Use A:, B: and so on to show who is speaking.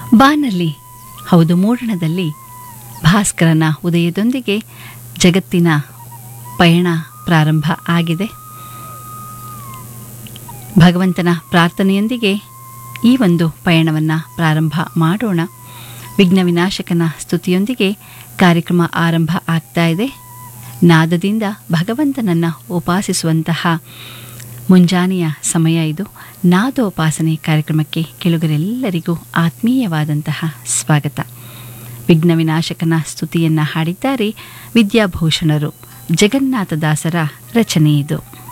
A: ಬಾನಲ್ಲಿ ಹೌದು ಮೂಡಣದಲ್ಲಿ ಭಾಸ್ಕರನ ಉದಯದೊಂದಿಗೆ ಜಗತ್ತಿನ ಪಯಣ ಪ್ರಾರಂಭ ಆಗಿದೆ ಭಗವಂತನ ಪ್ರಾರ್ಥನೆಯೊಂದಿಗೆ ಈ ಒಂದು ಪಯಣವನ್ನು ಪ್ರಾರಂಭ ಮಾಡೋಣ ವಿಘ್ನ ವಿನಾಶಕನ ಸ್ತುತಿಯೊಂದಿಗೆ ಕಾರ್ಯಕ್ರಮ ಆರಂಭ ಆಗ್ತಾ ಇದೆ ನಾದದಿಂದ ಭಗವಂತನನ್ನು ಉಪಾಸಿಸುವಂತಹ ಮುಂಜಾನೆಯ ಸಮಯ ಇದು ನಾದೋಪಾಸನೆ ಕಾರ್ಯಕ್ರಮಕ್ಕೆ ಕೆಳಗರೆಲ್ಲರಿಗೂ ಆತ್ಮೀಯವಾದಂತಹ ಸ್ವಾಗತ ವಿಘ್ನ ವಿನಾಶಕನ ಸ್ತುತಿಯನ್ನು ಹಾಡಿದ್ದಾರೆ ವಿದ್ಯಾಭೂಷಣರು ಜಗನ್ನಾಥದಾಸರ ರಚನೆ ಇದು